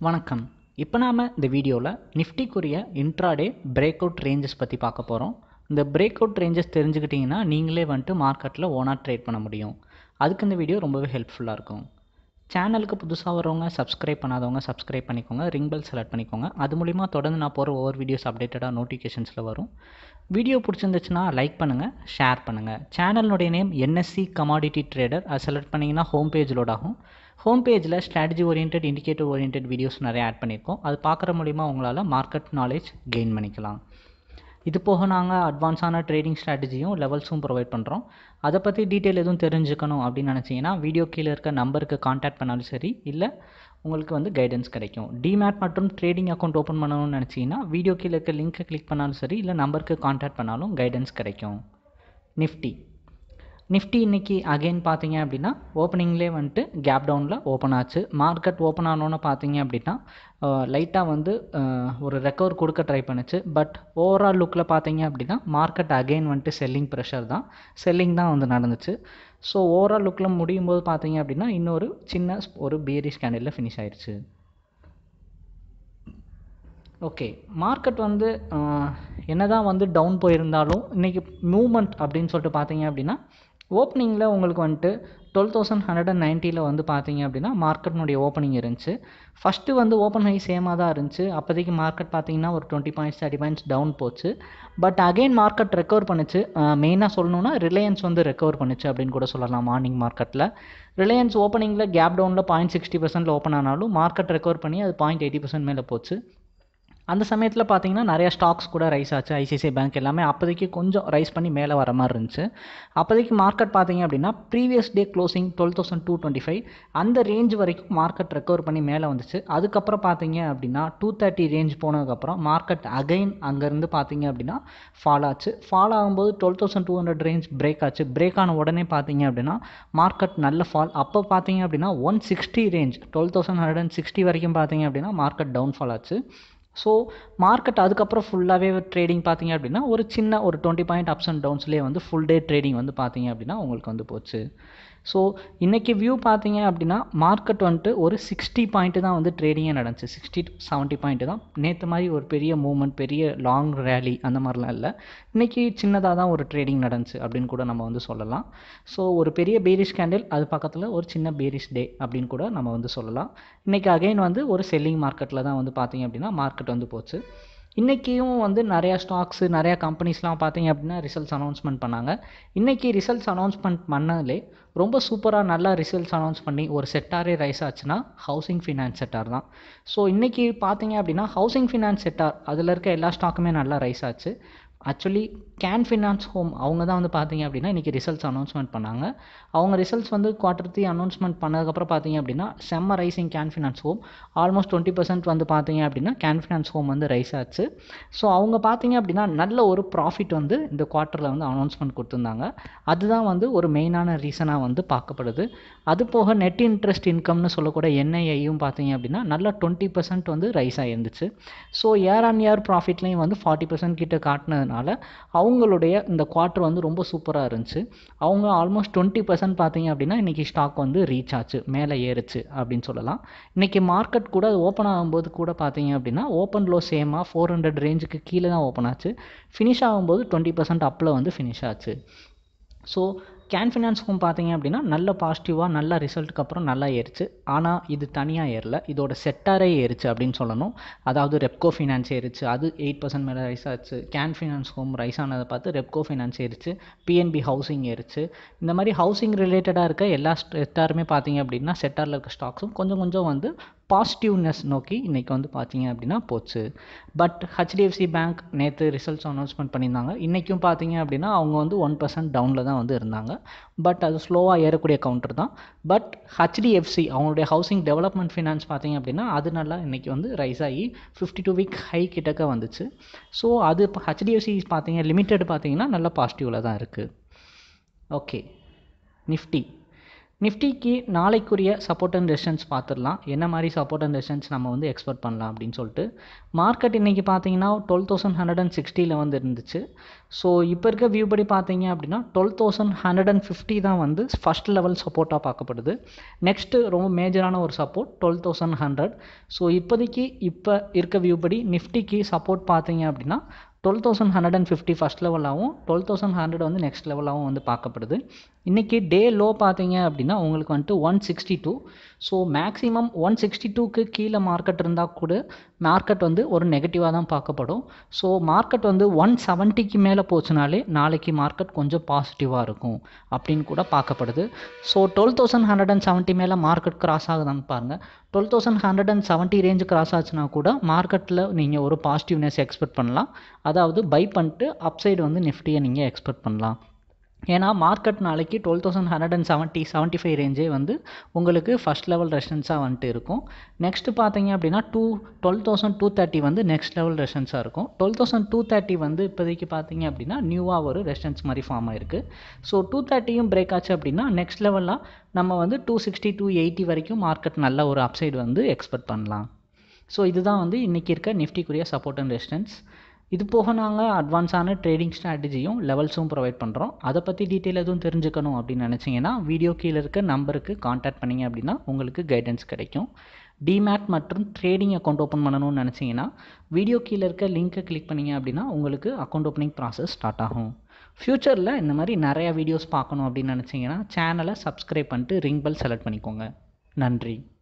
வணக்கம் இப்போ நாம் இந்த வீடியோவில் நிஃப்டிக்குரிய இன்ட்ராடே பிரேக் அவுட் ரேஞ்சஸ் பற்றி பார்க்க போகிறோம் இந்த பிரேக் அவுட் ரேஞ்சஸ் தெரிஞ்சுக்கிட்டிங்கன்னா நீங்களே வந்துட்டு மார்க்கெட்டில் ஓனாக ட்ரேட் பண்ண முடியும் அதுக்கு இந்த வீடியோ ரொம்பவே ஹெல்ப்ஃபுல்லாக இருக்கும் சேனலுக்கு புதுசாக வரவங்க சப்ஸ்கிரைப் பண்ணாதவங்க சப்ஸ்கிரைப் பண்ணிக்கோங்க ரிங் பெல் செலக்ட் பண்ணிக்கோங்க அது மூலிமா தொடர்ந்து நான் போகிற ஒவ்வொரு வீடியோஸ் அப்டேட்டடாக நோட்டிஃபிகேஷன்ஸில் வரும் வீடியோ பிடிச்சிருந்துச்சுன்னா லைக் பண்ணுங்கள் ஷேர் பண்ணுங்கள் சேனலுடைய நேம் என்எஸ்சி கமாடிட்டி ட்ரேடர் அது செலக்ட் பண்ணிங்கன்னா ஹோம் பேஜ் லோட் ஆகும் ஹோம் பேஜில் strategy orient indicator orient videos நிறைய ஆட் பண்ணியிருக்கோம் அது பார்க்குற மூலிமா உங்களால் மார்க்கெட் நாலேஜ் கெயின் பண்ணிக்கலாம் இது போக நாங்கள் அட்வான்ஸான ட்ரேடிங் ஸ்ட்ராட்டஜியும் லெவல்ஸும் ப்ரொவைட் பண்ணுறோம் அதை பற்றி டீட்டெயில் எதுவும் தெரிஞ்சுக்கணும் அப்படின்னு நினச்சிங்கன்னா வீடியோ கீழே இருக்க நம்பருக்கு காண்டாக்ட் பண்ணாலும் சரி இல்லை உங்களுக்கு வந்து கைடன்ஸ் கிடைக்கும் டிமேட் மற்றும் ட்ரேடிங் அக்கௌண்ட் ஓப்பன் பண்ணணும்னு நினச்சிங்கன்னா வீடியோ கீழே இருக்க லிங்க்கை கிளிக் பண்ணாலும் சரி இல்லை நம்பருக்கு காண்டாக்ட் பண்ணாலும் கைடன்ஸ் கிடைக்கும் நிஃப்டி நிஃப்டி இன்றைக்கி அகெயின் பார்த்தீங்க அப்படின்னா ஓப்பனிங்லேயே வந்துட்டு கேப் டவுனில் ஓப்பன் ஆச்சு மார்க்கெட் ஓப்பன் ஆனோன்னு பார்த்தீங்க அப்படின்னா லைட்டாக வந்து ஒரு ரெக்கவர் கொடுக்க ட்ரை பண்ணுச்சு பட் ஓவரால் லுக்கில் பார்த்தீங்க அப்படின்னா மார்க்கெட் அகெயின் வந்துட்டு செல்லிங் ப்ரெஷர் தான் செல்லிங் தான் வந்து நடந்துச்சு ஸோ ஓவரால் லுக்கில் முடியும் போது பார்த்தீங்க அப்படின்னா இன்னொரு சின்ன ஒரு பேரிஷ் கேண்டிலில் ஃபினிஷ் ஆயிடுச்சு ஓகே மார்க்கெட் வந்து என்ன தான் வந்து டவுன் போயிருந்தாலும் இன்றைக்கி மூமெண்ட் அப்படின்னு சொல்லிட்டு பார்த்தீங்க அப்படின்னா ஓப்பனிங்கில் உங்களுக்கு வந்துட்டு டுவெல் தௌசண்ட் ஹண்ட்ரட் அண்ட் நைன்ட்டியில் வந்து பார்த்தீங்க அப்படின்னா மார்க்கெட்னுடைய ஓப்பனிங் இருந்துச்சு ஃபஸ்ட்டு வந்து ஓப்பன் ஹை சேமாக தான் இருந்துச்சு அப்போதைக்கு மார்க்கெட் பார்த்தீங்கன்னா ஒரு twenty points thirty points down போச்சு பட் அகெயின் மார்க்கெட் ரெக்கவர் பண்ணுச்சு மெயினாக சொல்லணுன்னா ரிலையன்ஸ் வந்து ரெக்கவர் பண்ணுச்சு அப்படின்னு கூட சொல்லலாம் மார்னிங் மார்க்கெட்டில் ரிலையன்ஸ் ஓப்பனிங்கில் கேப் டவுனில் பாயிண்ட் சிக்ஸ்டி பர்சன்ட்டில் ஓப்பன் ஆனாலும் மார்க்கெட் ரெக்கவர் பண்ணி அது பாயிண்ட் எயிட்டி பர்சன்ட் மேலே போச்சு அந்த சமயத்தில் பார்த்தீங்கன்னா நிறையா ஸ்டாக்ஸ் கூட ரைஸ் ஆச்சு ஐசிஐசிஐ பேங்க் எல்லாமே அப்போதைக்கு கொஞ்சம் ரைஸ் பண்ணி மேலே வர மாதிரி இருந்துச்சு அப்போதைக்கு மார்க்கெட் பார்த்தீங்க அப்படின்னா previous day closing twelve thousand two twenty five அந்த ரேஞ்ச் வரைக்கும் மார்க்கெட் ரெக்கவர் பண்ணி மேலே வந்துச்சு அதுக்கப்புறம் பார்த்தீங்க அப்படின்னா டூ தேர்ட்டி ரேஞ்ச் போனதுக்கப்புறம் மார்க்கெட் அகைன் அங்கேருந்து பார்த்தீங்க அப்படின்னா ஃபால் ஆச்சு ஃபால் ஆகும்போது twelve thousand two hundred range break ஆச்சு பிரேக் ஆன உடனே பார்த்தீங்க அப்படின்னா மார்க்கெட் நல்ல ஃபால் அப்போ பார்த்தீங்க அப்படின்னா one sixty range twelve thousand hundred and sixty வரைக்கும் பார்த்தீங்க அப்படின்னா மார்க்கெட் டவுன் ஃபால் ஆச்சு ஸோ மார்க்கெட் அதுக்கப்புறம் ஃபுல்லாகவே ட்ரேடிங் பார்த்தீங்க அப்படின்னா ஒரு சின்ன ஒரு டுவெண்ட்டி பாயிண்ட் அப்ஸ் அண்ட் டவுன்ஸ்லேயே வந்து ஃபுல் டே ட்ரேடிங் வந்து பார்த்தீங்க அப்படின்னா உங்களுக்கு வந்து போச்சு ஸோ இன்றைக்கி வியூ பார்த்தீங்க அப்படின்னா மார்க்கெட் வந்துட்டு ஒரு சிக்ஸ்டி பாயிண்ட்டு தான் வந்து ட்ரேடிங்கே நடந்துச்சு சிக்ஸ்டி டு செவன்ட்டி பாயிண்ட்டு தான் நேற்று மாதிரி ஒரு பெரிய மூமெண்ட் பெரிய லாங் ரேலி அந்த மாதிரிலாம் இல்லை இன்றைக்கி சின்னதாக தான் ஒரு ட்ரேடிங் நடந்துச்சு அப்படின்னு கூட நம்ம வந்து சொல்லலாம் ஸோ ஒரு பெரிய பேரிஷ் கேண்டில் அது பக்கத்தில் ஒரு சின்ன பேரிஷ் டே அப்படின்னு கூட நம்ம வந்து சொல்லலாம் இன்றைக்கி அகைன் வந்து ஒரு செல்லிங் மார்க்கெட்டில் தான் வந்து பார்த்தீங்க அப்படின்னா மார்க்கெட் வந்து போச்சு இன்றைக்கியும் வந்து நிறையா ஸ்டாக்ஸு நிறையா கம்பெனிஸ்லாம் பார்த்தீங்க அப்படின்னா ரிசல்ட்ஸ் அனௌன்ஸ்மெண்ட் பண்ணாங்க இன்றைக்கி ரிசல்ட்ஸ் அனௌன்ஸ்மெண்ட் பண்ணதுலே ரொம்ப சூப்பராக நல்லா ரிசல்ட்ஸ் அனௌன்ஸ் பண்ணி ஒரு செட்டாரே ரைஸ் ஆச்சுன்னா ஹவுசிங் ஃபினான்ஸ் செட்டார் தான் ஸோ இன்றைக்கி பார்த்தீங்க அப்படின்னா ஹவுசிங் ஃபினான்ஸ் செட்டார் அதில் இருக்க எல்லா ஸ்டாக்குமே நல்லா ரைஸ் ஆச்சு ஆக்சுவலி கேன் ஃபினான்ஸ் ஹோம் அவங்க தான் வந்து பார்த்தீங்க அப்படின்னா இன்றைக்கி ரிசல்ட்ஸ் அனௌன்ஸ்மெண்ட் பண்ணாங்க அவங்க ரிசல்ட்ஸ் வந்து குவார்டர் த்ரீ அனௌன்ஸ்மெண்ட் பண்ணதுக்கப்புறம் பார்த்தீங்க அப்படின்னா செம்ம rising Can finance home almost twenty percent வந்து பார்த்தீங்க அப்படின்னா கேன் ஃபினான்ஸ் ஹோம் வந்து ரைஸ் ஆச்சு ஸோ அவங்க பார்த்தீங்க அப்படின்னா நல்ல ஒரு ப்ராஃபிட் வந்து இந்த குவார்ட்டரில் வந்து அனௌன்ஸ்மெண்ட் கொடுத்துருந்தாங்க அதுதான் வந்து ஒரு மெயினான ரீசனாக வந்து பார்க்கப்படுது அது போக நெட் இன்ட்ரெஸ்ட் இன்கம்னு சொல்லக்கூட என்ஐஐயும் பார்த்தீங்க அப்படின்னா நல்லா டுவெண்ட்டி பர்சன்ட் வந்து ரைஸ் ஆகிருந்துச்சு ஸோ இயர் ஆன் இயர் ப்ராஃபிட்லேயும் வந்து ஃபார்ட்டி பர்சன்ட் கிட்ட காட்டினதுனால அவங்களுடைய இந்த குவார்ட்டர் வந்து ரொம்ப சூப்பராக இருந்துச்சு அவங்க ஆல்மோஸ்ட் டுவெண்ட்டி பர்சன்ட் பார்த்தீங்க அப்படின்னா இன்றைக்கி ஸ்டாக் வந்து ரீச் ஆச்சு மேலே ஏறுச்சு அப்படின்னு சொல்லலாம் இன்றைக்கி மார்க்கெட் கூட ஓப்பன் ஆகும்போது கூட பார்த்தீங்க அப்படின்னா ஓப்பன் லோ சேமாக ஃபோர் ஹண்ட்ரட் ரேஞ்சுக்கு கீழே தான் ஓப்பன் ஆச்சு ஃபினிஷ் ஆகும்போது டுவெண்ட்டி பர்சன்ட் அப்பில் வந்து ஃபினிஷ் ஆச்சு ஸோ கேன் ஃபினான்ஸ் ஹோம் பார்த்தீங்க அப்படின்னா நல்ல பாசிட்டிவாக நல்ல ரிசல்ட்டுக்கு அப்புறம் நல்லா ஏறிச்சு ஆனால் இது தனியாக ஏறல இதோட செட்டாரே ஏறிச்சு அப்படின்னு சொல்லணும் அதாவது ரெப்கோ ஃபினான்ஸ் ஏறிச்சு அது எயிட் பர்சன்ட் மேலே ரைஸ் ஆச்சு கேன் ஃபினான்ஸ் ஹோம் ரைஸ் ஆனதை பார்த்து ரெப்கோ ஃபினான்ஸ் ஏறிச்சு பிஎன்பி ஹவுசிங் ஏறிச்சு இந்த மாதிரி ஹவுசிங் ரிலேட்டடாக இருக்க எல்லா செட்டாருமே பார்த்தீங்க அப்படின்னா செட்டாரில் இருக்க ஸ்டாக்ஸும் கொஞ்சம் கொஞ்சம் வந்து பாசிட்டிவ்னஸ் நோக்கி இன்றைக்கி வந்து பார்த்தீங்க அப்படின்னா போச்சு பட் ஹெச்டிஎஃப்சி பேங்க் நேற்று ரிசல்ட்ஸ் அனௌன்ஸ்மெண்ட் பண்ணியிருந்தாங்க இன்றைக்கும் பார்த்தீங்க அப்படின்னா அவங்க வந்து ஒன் பர்சன்ட் டவுனில் தான் வந்து இருந்தாங்க பட் அது ஸ்லோவாக ஏறக்கூடிய கவுண்டர் தான் பட் ஹெச்டிஎஃப்சி அவங்களுடைய ஹவுசிங் டெவலப்மெண்ட் ஃபினான்ஸ் பார்த்தீங்க அப்படின்னா அது நல்லா இன்றைக்கி வந்து ரைஸ் ஆகி ஃபிஃப்டி டூ வீக் ஹை கிட்டக்க வந்துச்சு ஸோ அது இப்போ ஹெச்டிஎஃப்சி பார்த்தீங்க லிமிட்டெட் பார்த்தீங்கன்னா நல்ல பாசிட்டிவில் தான் இருக்குது ஓகே நிஃப்டி நிஃப்டிக்கு நாளைக்குரிய சப்போர்ட் அண்ட் ரெசிஸ்டன்ஸ் பார்த்துடலாம் என்ன மாதிரி சப்போர்ட் அண்ட் ரெசிஸ்டன்ஸ் நம்ம வந்து எக்ஸ்பெக்ட் பண்ணலாம் அப்படின்னு சொல்லிட்டு மார்க்கெட் இன்றைக்கி பார்த்தீங்கன்னா டுவெல் தௌசண்ட் ஹண்ட்ரட் அண்ட் சிக்ஸ்டியில் வந்து இருந்துச்சு ஸோ இப்போ இருக்க வியூ படி பார்த்தீங்க அப்படின்னா twelve thousand hundred and fifty தான் வந்து ஃபஸ்ட் லெவல் சப்போர்ட்டாக பார்க்கப்படுது நெக்ஸ்ட்டு ரொம்ப மேஜரான ஒரு support twelve thousand hundred so இப்போதைக்கு இப்போ இருக்க வியூ படி நிஃப்டிக்கு சப்போர்ட் பார்த்தீங்க அப்படின்னா twelve thousand hundred and fifty first லெவலாகவும் டுவெல் தௌசண்ட் ஹண்ட்ரட் வந்து நெக்ஸ்ட் லெவலாகவும் வந்து பார்க்கப்படுது இன்றைக்கி டே லோ பார்த்தீங்க அப்படின்னா உங்களுக்கு வந்துட்டு one sixty two so maximum one sixty டூக்கு கீழே மார்க்கெட் இருந்தால் கூட மார்க்கெட் வந்து ஒரு நெகட்டிவாக தான் பார்க்கப்படும் ஸோ மார்க்கெட் வந்து ஒன் செவன்ட்டிக்கு மேலே போச்சுனாலே நாளைக்கு மார்க்கெட் கொஞ்சம் பாசிட்டிவாக இருக்கும் அப்படின்னு கூட பார்க்கப்படுது so twelve thousand hundred and seventy மேலே மார்க்கெட் கிராஸ் ஆகுதான்னு பாருங்கள் twelve thousand hundred and seventy range cross ஆச்சுன்னா கூட மார்க்கெட்டில் நீங்கள் ஒரு பாசிட்டிவ்னஸ் எக்ஸ்பெக்ட் பண்ணலாம் அதாவது பை பண்ணிட்டு அப்சைடு வந்து நிஃப்டியை நீங்கள் எக்ஸ்பெக்ட் பண்ணலாம் ஏன்னா மார்க்கெட் நாளைக்கு twelve thousand hundred and seventy seventy five ரேஞ்சே வந்து உங்களுக்கு ஃபஸ்ட் லெவல் ரெஷன்ஸாக வந்துட்டு இருக்கும் நெக்ஸ்ட்டு பார்த்தீங்க அப்படின்னா two twelve thousand two thirty வந்து நெக்ஸ்ட் லெவல் ரெஷன்ஸாக இருக்கும் டுவெல் தௌசண்ட் டூ தேர்ட்டி வந்து இப்போதைக்கு பார்த்தீங்க அப்படின்னா நியூவாக ஒரு ரெஷன்ஸ் மாதிரி ஃபார்ம் ஆயிருக்கு ஸோ டூ தேர்ட்டியும் பிரேக் ஆச்சு அப்படின்னா நெக்ஸ்ட் லெவலில் நம்ம வந்து டூ சிக்ஸ்டி டூ எயிட்டி வரைக்கும் மார்க்கெட் நல்ல ஒரு அப்சைடு வந்து எக்ஸ்பெக்ட் பண்ணலாம் ஸோ இதுதான் வந்து இன்றைக்கி இருக்க நிஃப்டிக்குரிய சப்போர்ட் அண்ட் ரெசிஸ்டன்ஸ் இது போக நாங்கள் அட்வான்ஸான ட்ரேடிங் ஸ்ட்ராட்டஜியும் லெவல்ஸும் ப்ரொவைட் பண்ணுறோம் அதை பற்றி டீட்டெயில் எதுவும் தெரிஞ்சுக்கணும் அப்படின்னு நினச்சிங்கன்னா வீடியோ கீழே இருக்க நம்பருக்கு காண்டாக்ட் பண்ணிங்க அப்படின்னா உங்களுக்கு கைடன்ஸ் கிடைக்கும் டிமேட் மற்றும் ட்ரேடிங் அக்கௌண்ட் ஓப்பன் பண்ணணும்னு நினச்சிங்கன்னா வீடியோ கீழே இருக்க லிங்க்கை கிளிக் பண்ணிங்க அப்படின்னா உங்களுக்கு அக்கௌண்ட் ஓப்பனிங் ப்ராசஸ் ஸ்டார்ட் ஆகும் ஃப்யூச்சரில் இந்த மாதிரி நிறையா வீடியோஸ் பார்க்கணும் அப்படின்னு நினச்சிங்கன்னா சேனலை சப்ஸ்கிரைப் பண்ணிட்டு ரிங் பெல் செலக்ட் பண்ணிக்கோங்க நன்றி